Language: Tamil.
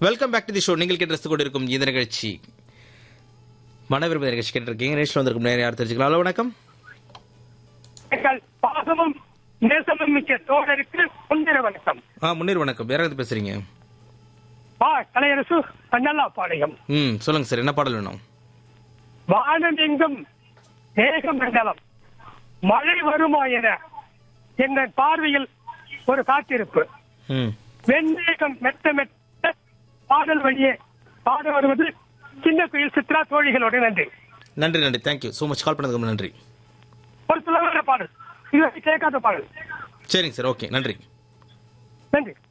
welcome back to the show நீங்கள் கேட்டு கொண்டிருக்கும் இந்த நிகழ்ச்சி மனவிரும்ப நிகழ்ச்சி கேட்டிருக்கீங்க நேஷன் வந்திருக்கும் நேரம் யார் தெரிஞ்சுக்கலாம் ஹலோ வணக்கம் எங்கள் பாசமும் நேசமும் மிக்க தோழருக்கு முந்திர வணக்கம் ஆ முன்னேறு வணக்கம் யாராவது இருந்து பேசுறீங்க வா கலையரசு கண்ணல்லா பாளையம் ம் சொல்லுங்க சார் என்ன பாடல் வேணும் வானம் எங்கும் மேக மண்டலம் மழை வருமா என எங்கள் பார்வையில் ஒரு காத்திருப்பு ம் வெண்மேகம் மெத்த மெத்த பாடல் வழியே பாட வருவது சின்ன குயில் சித்ரா தோழிகளோடு நன்றி நன்றி நன்றி தேங்க்யூ ஸோ மச் கால் பண்ணதுக்கு ரொம்ப நன்றி ஒரு சிலவர பாடல் இது கேட்காத பாடல் சரிங்க சார் ஓகே நன்றி நன்றி